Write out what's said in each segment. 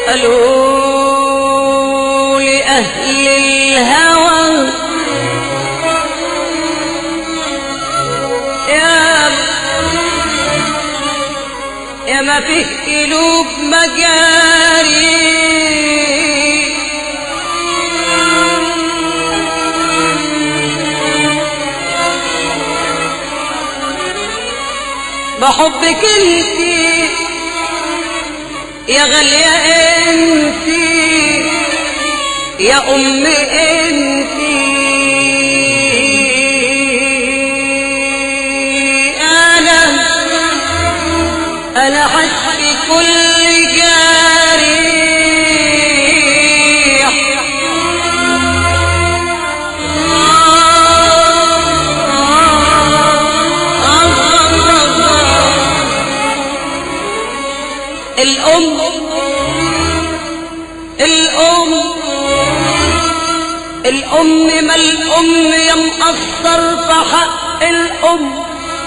قالوا لأهل الهوى يا يا ما فيه قلوب مجاري بحبك انت يا غالية انت يا ام انت انا انا حسبي كل جارح الأم الأم الأم ما الأم يا مقصر في حق الأم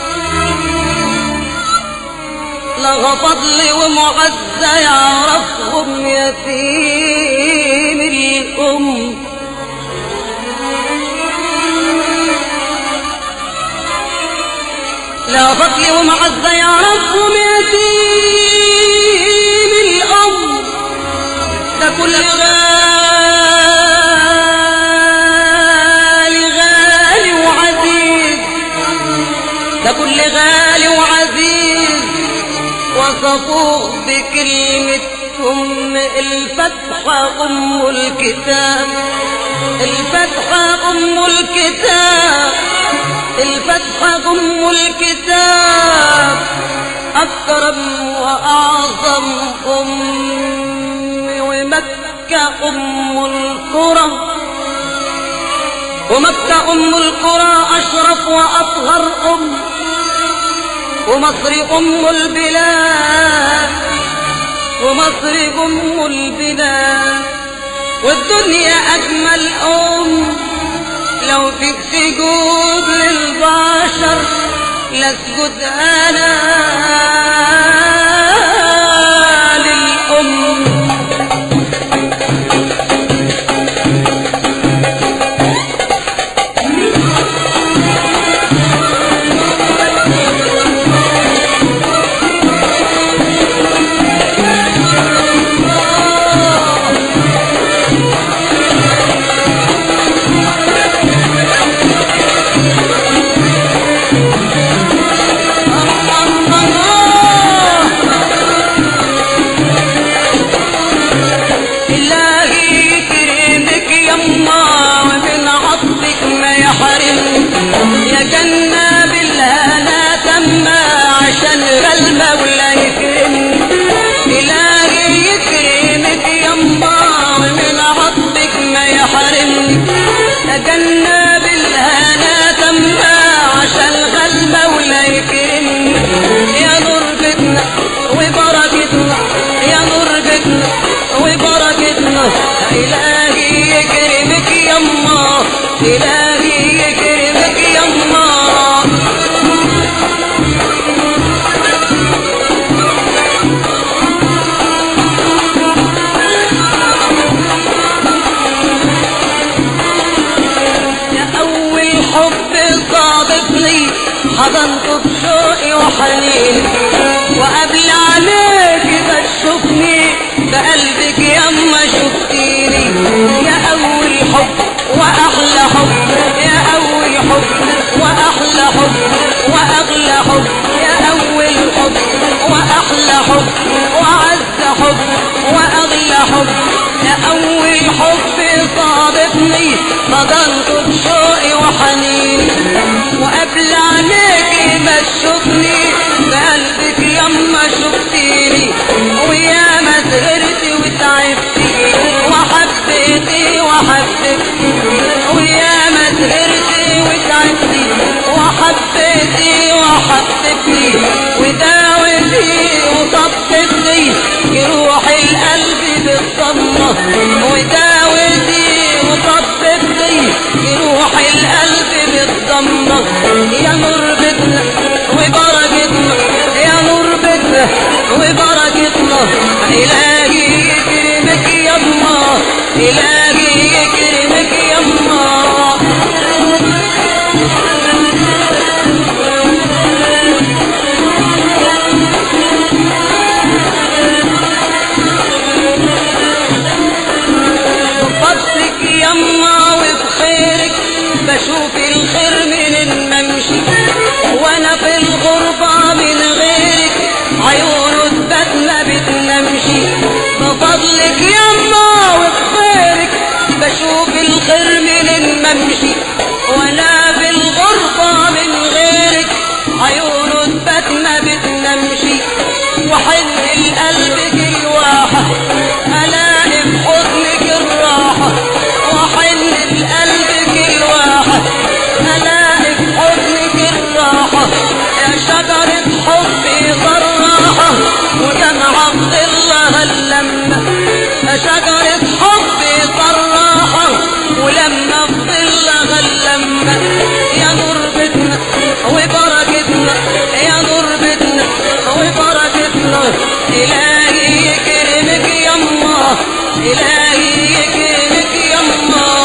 لها فضل ومعزة يعرفهم يتيم الأم لا فضل ومعزة يعرفهم يتيم الأم ده كل غالي غالي وعزيز ده كل غالي وعزيز وصفوه بكلمة أم الفتحة أم الكتاب الفتحة أم الكتاب الفتحة أم الكتاب أكرم وأعظم أم ومكة أم القرى ومكة أم القرى أشرف وأطهر أم ومصر أم البلاد ومصر أم البلاد والدنيا أجمل أم لو فيك سجود للبشر لاسجد أنا للأم إلهي يكرمك يما ومن عطفك ما يحرم يا جنة بالهنا تما عشان المولى يكرم إلهي يكرمك يما ومن عطفك ما يحرم يا جنة بالهنا تما عشان المولى يكرم يا نور بيتنا وبركتنا يا نور بيتنا وبركتنا إلهي يكرمك يما إلهي يكرمك يما يا أول حب صادفني حضنته بشوقي وحنين وقبل عليك بتشوفني بقلبك يما شفتيني يا أول حب وأحلى حب يا أول حب وأحلى حب وأغلى حب يا أول حب وأحلى حب وأعز حب وأغلى حب يا أول حب صادفني فضلت بشوقي وحنين وقبل عينيكي ما تشوفني بقلبك يما شفتيني ويا ما سهرتي وتعبتي وحبيتي وحبيتي ويا ما سهرتي وتعبتي وحبيتي وحبيتي وداوتي وطبتني جروح القلب بالضمة وداوتي وطبتني جروح القلب بالضمة يا نور بيتنا وبركتنا يا نور بيتنا وبركتنا إلهي يكرم إلهي يكرمك يما بفضلك يما وبخيرك بشوف الخير من الممشي وانا في الغربة من غيرك عيونه تبات ما بتنامشي بفضلك يما وبخيرك بشوف الخير من الممشي وانا في الغربة من غيرك عيونه تبات ما بتنامشي وحن القلب جواها الاقي في حضنك الراحة وحن القلب جواها الاقي في حضنك الراحة يا شجرة حبي ضراحة ودمعة ظلها اللمة يا شجرة حبي ضراحة ولما في ظلها اللمة يا نور بيتنا وبركتنا يا نور بيتنا وبركتنا إلهي يكرمك يما إلهي يكرمك يما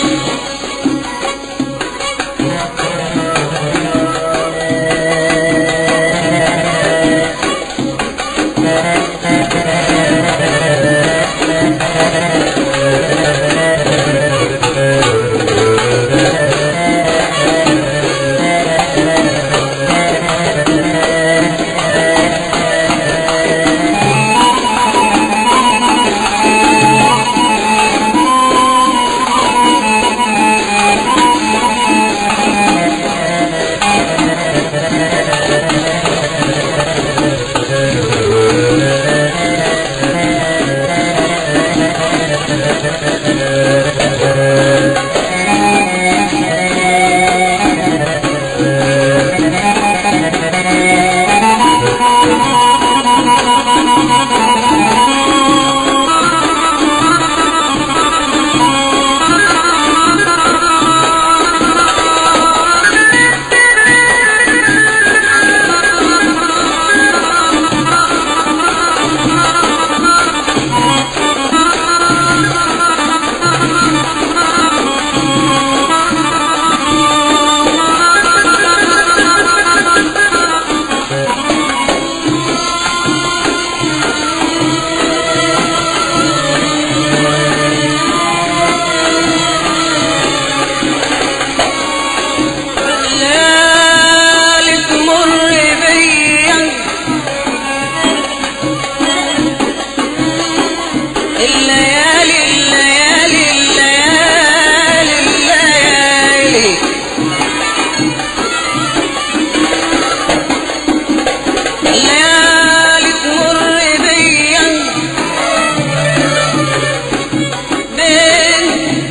ليالي تمر بيا الليالي الليالي الليالي الليالي الليالي تمر بيا من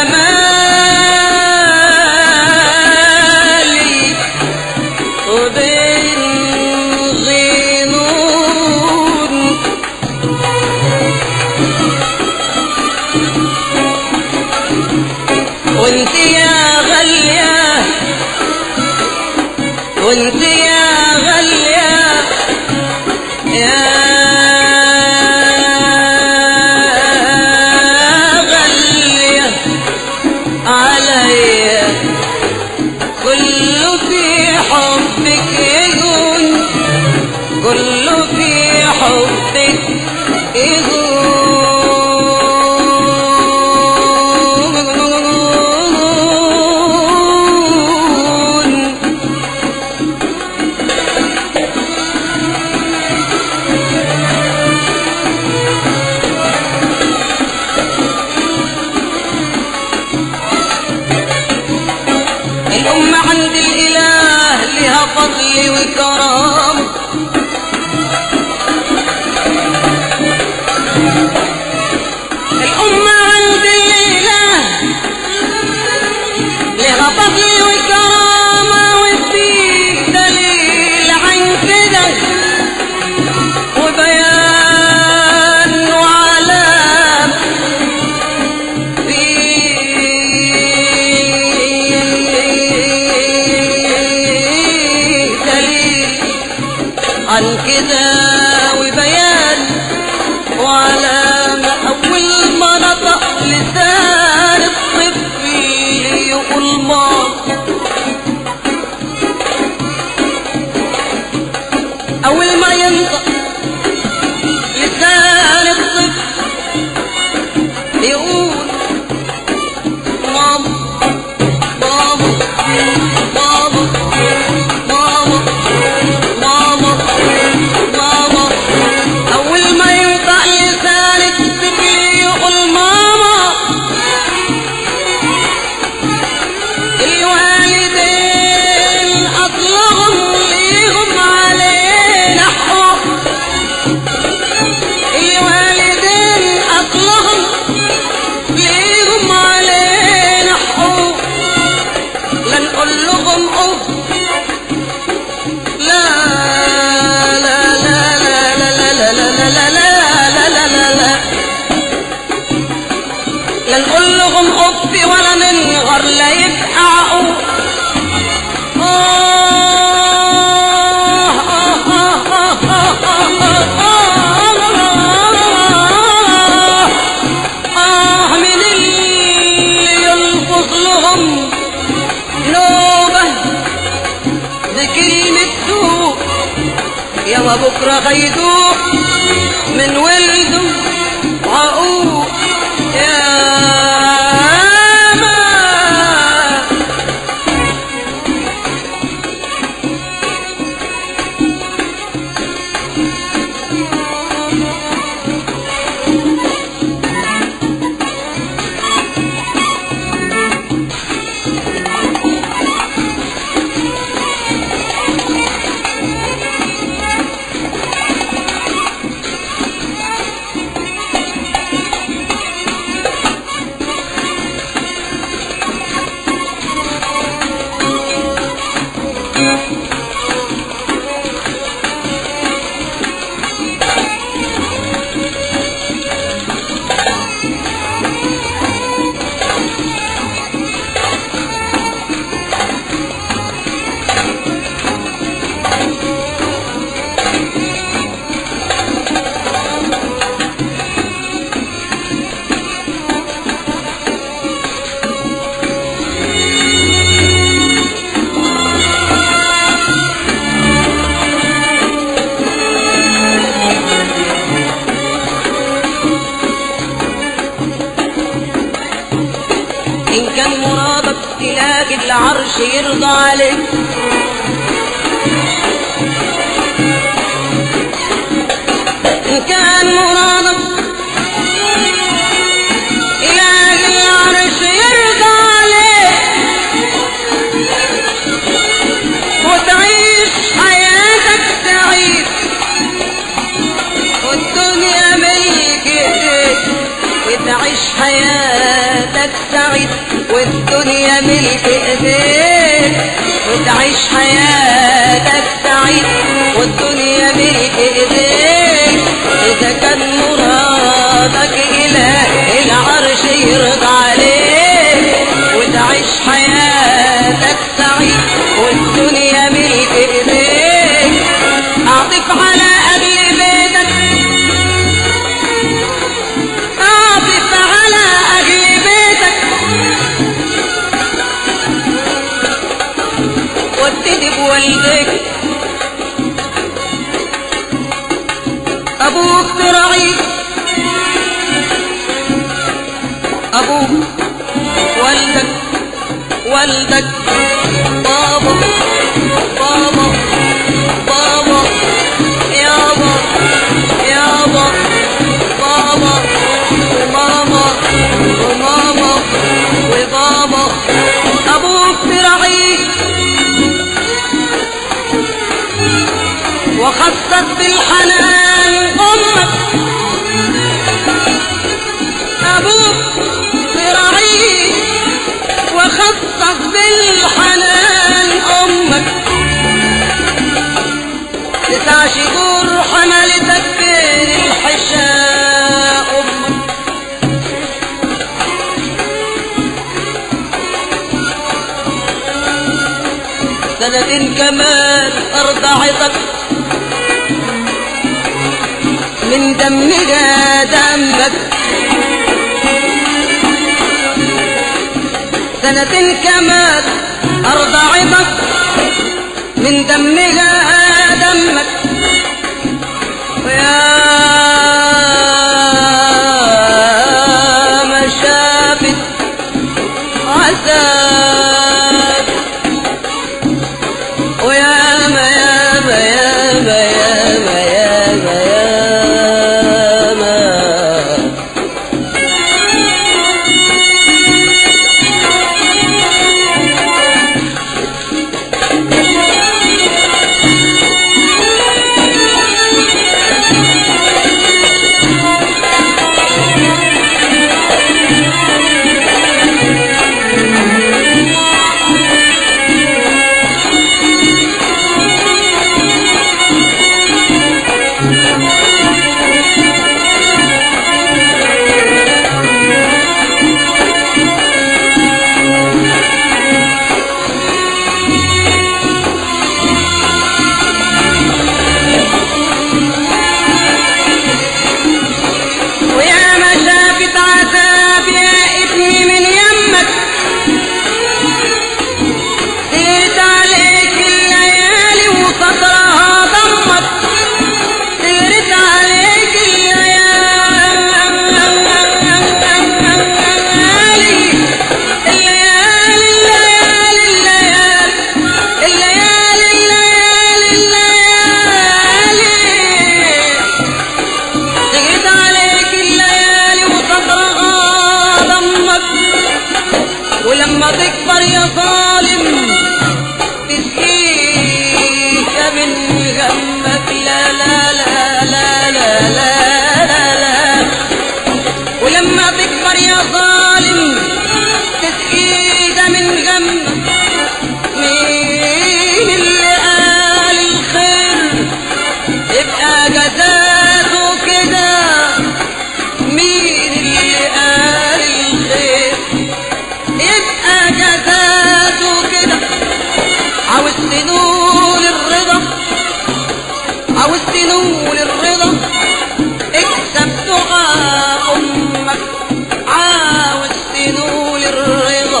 امالي وبين غنون وانت يا غالية وانت يا غالية يا غالية عليا كله في حبك يهون كله في حبك يهون الأمة عند الإله لها فضل وكرام الأمة عند الإله لها فضل وكرامة وفي دليل عن كده وبيان وعلام في دليل من ولده عقوق يا ما إن كان مرادك تلاقي العرش يرضى عليك إن كان مرادك تلاقي العرش يرضى عليك وتعيش حياتك سعيد والدنيا ملك ايديك وتعيش حياتك سعيد والدنيا ملك ايديك وتعيش حياتك سعيد والدنيا ملك ايديك اذا كان مرادك اله العرش يرضى عليك وتعيش حياتك سعيد والدنيا ملك ايديك اعطف على اهل بيتك اعطف على اهل بيتك وابتدي بوالديك ابوك تراعيك ابوك والدك والدك بابا بابا بابا يابا يابا بابا وماما وماما وبابا ابوك تراعيك وخصت بالحنان امك ابوك تراعيك وخصت بالحنان امك تسع شهور حملتك بين الحشاء امك سنة كمان أرضعتك من دمها دمك سنة كمان أرضعتك من دمها دمك ويا ما شافت عذاب ويا ما يا ما يا ما يا ما يا ما يا ما تكبر يا ظالم تسقيك من غمك لا لا لا لا لا لا لا لا ولما تكبر يا ظالم تسقيك من غمك مين اللي قال الخير يبقى جزاته كده مين اللي قال الخير يبقى جزاته كده عاوز تنول الرضا عاوز تنول الرضا اكسب دعاء امك عاوز تنول الرضا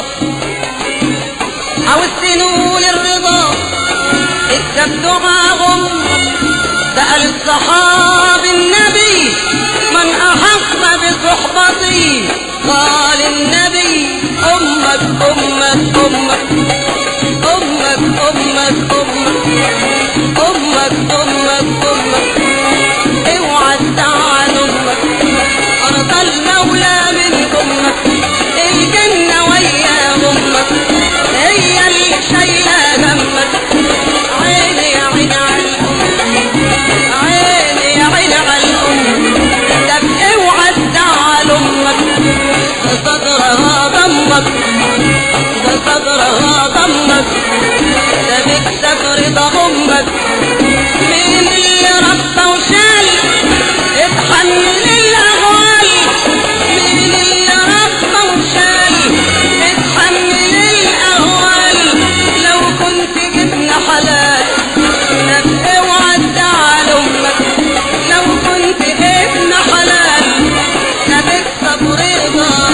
عاوز تنول الرضا اكسب دعاء امك سأل الصحاب النبي من أحق بصحبتي قال النبي أمك أمك أمك أمك أمك أمك أمك أمك أمك اوعى تزعل أمك أرض المولى من أمك الجنة ويا أمك هي اللي شايلة دمك عيني يا عيني على الأم عيني يا عيني على الأم طب اوعى تزعل أمك ده صدرها ضمك ده صدرها ضمك ده بيكسب رضا أمك مين اللي ربى وشال اتحمل الأغوال مين اللي ربى وشال اتحمل الأغوال لو كنت جبن حلال طب اوعى تزعل أمك لو كنت ابن حلال ده بيكسب رضا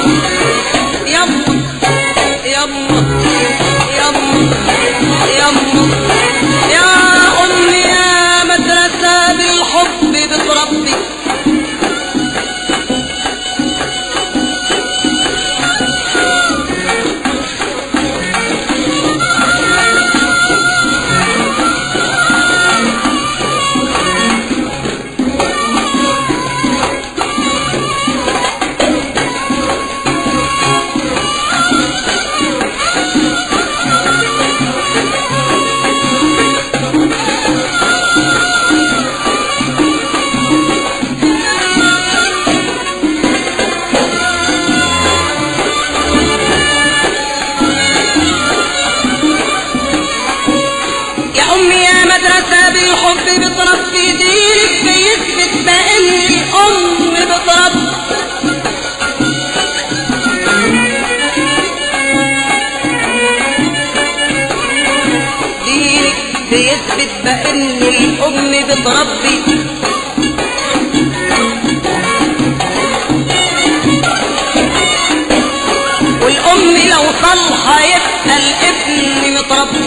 يما يما يما يما يا أمي يا مدرسة بالحب بتربي يا أمي يا مدرسة بالحب بتربي دينك بيثبت بأن الأم بتربي دينك بيثبت بأن الأم بتربي والأم لو صالحة يبقى الابن متربي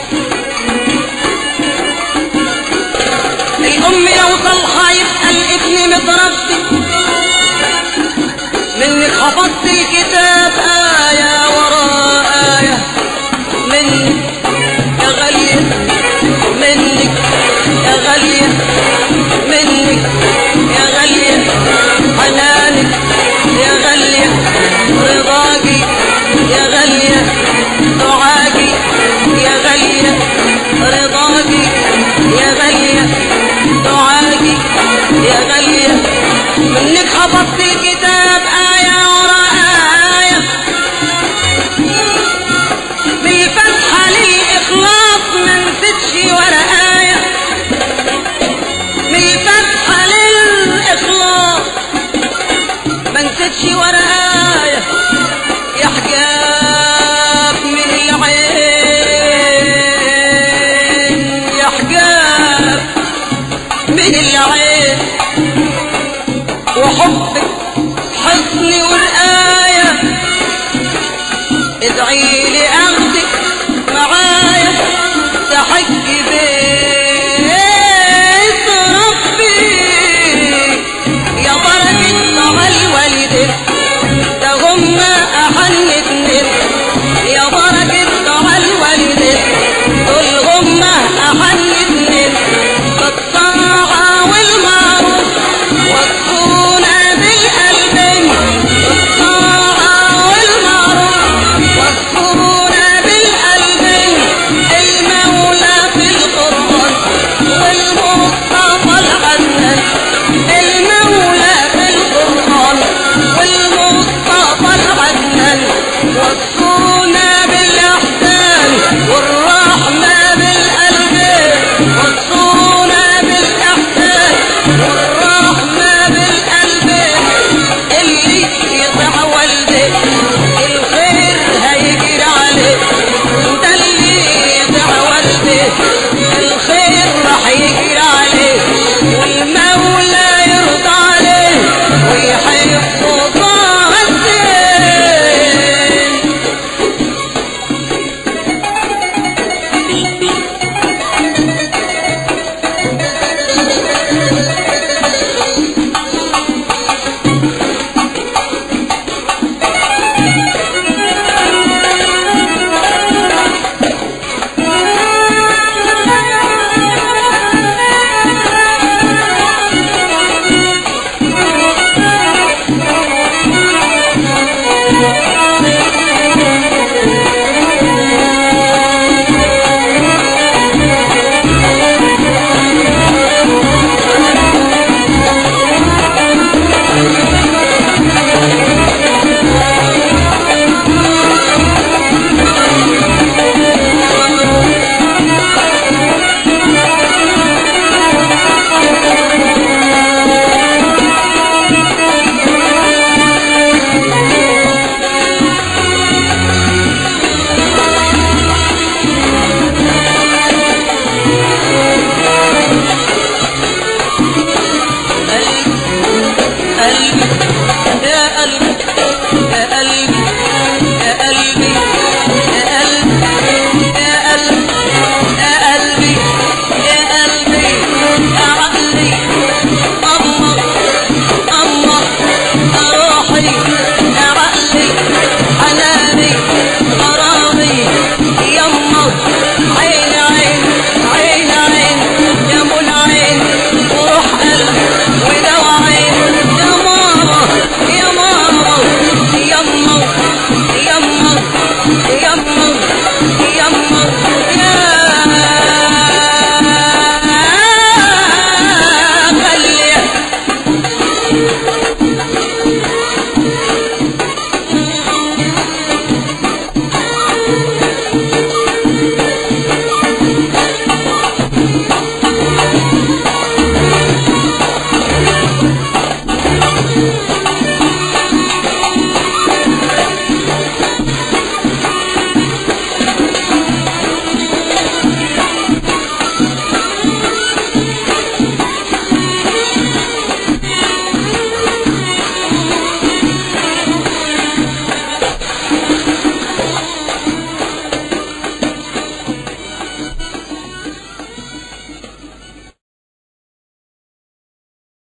الأم لو صالحة يبقى الابن متربي منك حفظت الكتاب آية ورا آية منك يا غالية منك يا غالية منك يا غالية حنانك يا غالية رضاكي يا غالية دعاكي يا غالية رضاكي يا غالية دعاكي يا غالية منك حفظت الكتاب آية ورا آية بالفتحة للإخلاص ما نسيتش ولا آية بالفتحة للإخلاص ما نسيتش ولا آية يا حجاب من العين يا حجاب من العين وحبك حصني والآية ادعي